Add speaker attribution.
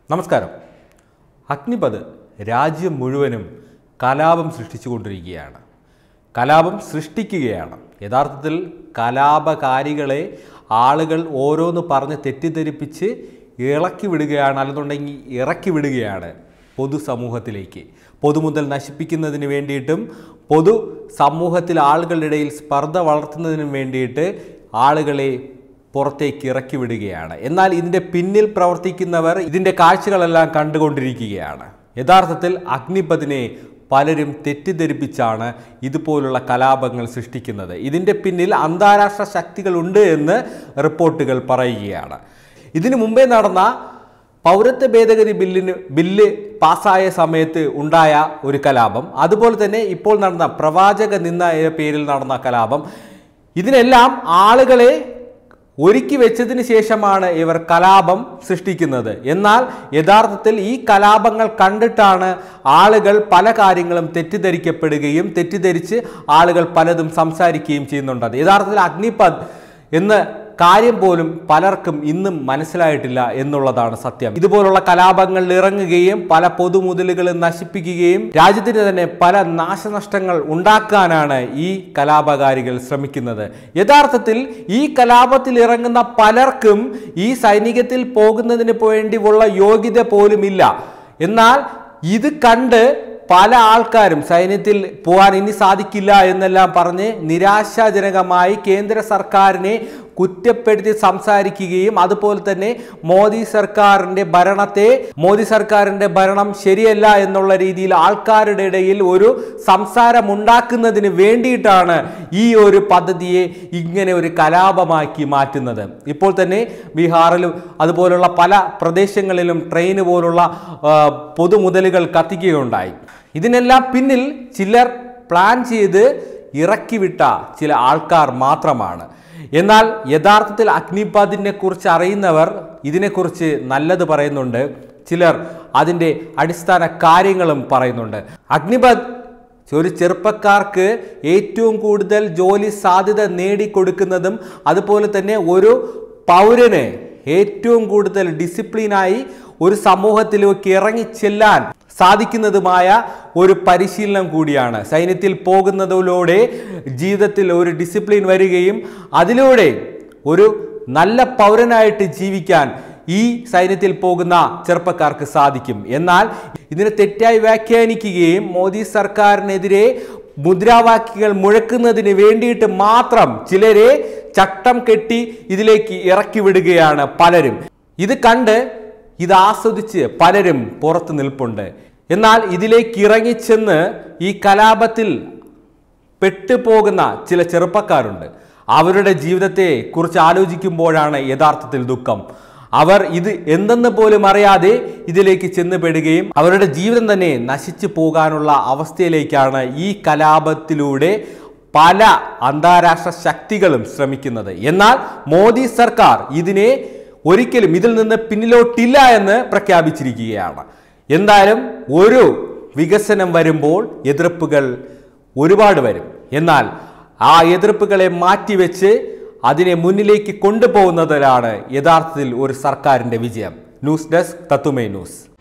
Speaker 1: നമസ്കാരം അഗ്നിപത് രാജ്യം മുഴുവനും കലാപം സൃഷ്ടിച്ചുകൊണ്ടിരിക്കുകയാണ് കലാപം സൃഷ്ടിക്കുകയാണ് യഥാർത്ഥത്തിൽ കലാപകാരികളെ ആളുകൾ ഓരോന്ന് പറഞ്ഞ് തെറ്റിദ്ധരിപ്പിച്ച് ഇളക്കി വിടുകയാണ് അല്ലെന്നുണ്ടെങ്കിൽ ഇറക്കി വിടുകയാണ് പൊതുസമൂഹത്തിലേക്ക് പൊതുമുതൽ നശിപ്പിക്കുന്നതിന് വേണ്ടിയിട്ടും പൊതു സമൂഹത്തിൽ ആളുകളുടെ ഇടയിൽ സ്പർദ്ധ വളർത്തുന്നതിനും വേണ്ടിയിട്ട് ആളുകളെ പുറത്തേക്ക് ഇറക്കി വിടുകയാണ് എന്നാൽ ഇതിൻ്റെ പിന്നിൽ പ്രവർത്തിക്കുന്നവർ ഇതിൻ്റെ കാഴ്ചകളെല്ലാം കണ്ടുകൊണ്ടിരിക്കുകയാണ് യഥാർത്ഥത്തിൽ അഗ്നിപതിനെ പലരും തെറ്റിദ്ധരിപ്പിച്ചാണ് ഇതുപോലുള്ള കലാപങ്ങൾ സൃഷ്ടിക്കുന്നത് ഇതിൻ്റെ പിന്നിൽ അന്താരാഷ്ട്ര ശക്തികളുണ്ട് എന്ന് റിപ്പോർട്ടുകൾ പറയുകയാണ് ഇതിനു മുമ്പേ നടന്ന പൗരത്വ ഭേദഗതി ബില്ലിന് ബില്ല് പാസ്സായ സമയത്ത് ഉണ്ടായ ഒരു കലാപം അതുപോലെ തന്നെ ഇപ്പോൾ നടന്ന പ്രവാചക നിന്ന പേരിൽ നടന്ന കലാപം ഇതിനെല്ലാം ആളുകളെ ഒരുക്കി വെച്ചതിന് ശേഷമാണ് ഇവർ കലാപം സൃഷ്ടിക്കുന്നത് എന്നാൽ യഥാർത്ഥത്തിൽ ഈ കലാപങ്ങൾ കണ്ടിട്ടാണ് ആളുകൾ പല കാര്യങ്ങളും തെറ്റിദ്ധരിക്കപ്പെടുകയും തെറ്റിദ്ധരിച്ച് ആളുകൾ പലതും സംസാരിക്കുകയും ചെയ്യുന്നുണ്ട് യഥാർത്ഥത്തിൽ അഗ്നിപത് എന്ന് കാര്യം പോലും പലർക്കും ഇന്നും മനസ്സിലായിട്ടില്ല എന്നുള്ളതാണ് സത്യം ഇതുപോലുള്ള കലാപങ്ങളിൽ ഇറങ്ങുകയും പല പൊതുമുതലുകളും നശിപ്പിക്കുകയും രാജ്യത്തിന് തന്നെ പല നാശനഷ്ടങ്ങൾ ഉണ്ടാക്കാനാണ് ഈ കലാപകാരികൾ ശ്രമിക്കുന്നത് യഥാർത്ഥത്തിൽ ഈ കലാപത്തിൽ ഇറങ്ങുന്ന പലർക്കും ഈ സൈനികത്തിൽ പോകുന്നതിന് വേണ്ടിയുള്ള യോഗ്യത പോലുമില്ല എന്നാൽ ഇത് കണ്ട് പല ആൾക്കാരും സൈന്യത്തിൽ പോകാൻ ഇനി സാധിക്കില്ല എന്നെല്ലാം പറഞ്ഞ് നിരാശാജനകമായി കേന്ദ്ര സർക്കാരിനെ കുറ്റപ്പെടുത്തി സംസാരിക്കുകയും അതുപോലെ തന്നെ മോദി സർക്കാരിന്റെ ഭരണത്തെ മോദി സർക്കാരിന്റെ ഭരണം ശരിയല്ല എന്നുള്ള രീതിയിൽ ആൾക്കാരുടെ ഇടയിൽ ഒരു സംസാരം ഉണ്ടാക്കുന്നതിന് വേണ്ടിയിട്ടാണ് ഈ ഒരു പദ്ധതിയെ ഇങ്ങനെ ഒരു കലാപമാക്കി മാറ്റുന്നത് ഇപ്പോൾ തന്നെ ബീഹാറിലും അതുപോലുള്ള പല പ്രദേശങ്ങളിലും ട്രെയിൻ പോലുള്ള ആ, പൊതുമുതലുകൾ കത്തിക്കുകയുണ്ടായി ഇതിനെല്ലാം പിന്നിൽ ചിലർ പ്ലാൻ ചെയ്ത് ഇറക്കിവിട്ട ചില ആൾക്കാർ മാത്രമാണ് എന്നാൽ യഥാർത്ഥത്തിൽ അഗ്നിപാതിനെ കുറിച്ച് അറിയുന്നവർ ഇതിനെക്കുറിച്ച് നല്ലത് പറയുന്നുണ്ട് ചിലർ അതിൻ്റെ അടിസ്ഥാന കാര്യങ്ങളും പറയുന്നുണ്ട് അഗ്നിപത് ഒരു ചെറുപ്പക്കാർക്ക് ഏറ്റവും കൂടുതൽ ജോലി സാധ്യത നേടിക്കൊടുക്കുന്നതും അതുപോലെ തന്നെ ഒരു പൗരന് ഏറ്റവും കൂടുതൽ ഡിസിപ്ലിനായി ഒരു സമൂഹത്തിലേക്ക് ഇറങ്ങി ചെല്ലാൻ സാധിക്കുന്നതുമായ ഒരു പരിശീലനം കൂടിയാണ് സൈന്യത്തിൽ പോകുന്നതിലൂടെ ജീവിതത്തിൽ ഒരു ഡിസിപ്ലിൻ വരികയും അതിലൂടെ ഒരു നല്ല പൗരനായിട്ട് ജീവിക്കാൻ ഈ സൈന്യത്തിൽ പോകുന്ന ചെറുപ്പക്കാർക്ക് സാധിക്കും എന്നാൽ ഇതിനെ തെറ്റായി വ്യാഖ്യാനിക്കുകയും മോദി സർക്കാരിനെതിരെ മുദ്രാവാക്യങ്ങൾ മുഴക്കുന്നതിന് വേണ്ടിയിട്ട് മാത്രം ചിലരെ ചട്ടം കെട്ടി ഇതിലേക്ക് ഇറക്കി വിടുകയാണ് പലരും ഇത് കണ്ട് ഇത് ആസ്വദിച്ച് പലരും പുറത്ത് നിൽപ്പുണ്ട് എന്നാൽ ഇതിലേക്ക് ഇറങ്ങിച്ചെന്ന് ഈ കലാപത്തിൽ പെട്ടുപോകുന്ന ചില ചെറുപ്പക്കാരുണ്ട് അവരുടെ ജീവിതത്തെ കുറിച്ച് ആലോചിക്കുമ്പോഴാണ് യഥാർത്ഥത്തിൽ ദുഃഖം അവർ ഇത് എന്തെന്ന് പോലും അറിയാതെ ഇതിലേക്ക് ചെന്നുപെടുകയും അവരുടെ ജീവിതം തന്നെ നശിച്ചു പോകാനുള്ള അവസ്ഥയിലേക്കാണ് ഈ കലാപത്തിലൂടെ പല അന്താരാഷ്ട്ര ശക്തികളും ശ്രമിക്കുന്നത് എന്നാൽ മോദി സർക്കാർ ഇതിനെ ഒരിക്കലും ഇതിൽ നിന്ന് പിന്നിലോട്ടില്ല എന്ന് പ്രഖ്യാപിച്ചിരിക്കുകയാണ് എന്തായാലും ഒരു വികസനം വരുമ്പോൾ എതിർപ്പുകൾ ഒരുപാട് വരും എന്നാൽ ആ എതിർപ്പുകളെ മാറ്റിവെച്ച് അതിനെ മുന്നിലേക്ക് കൊണ്ടുപോകുന്നതിലാണ് യഥാർത്ഥത്തിൽ ഒരു സർക്കാരിൻ്റെ വിജയം ന്യൂസ് ഡെസ്ക് തത്തുമേ ന്യൂസ്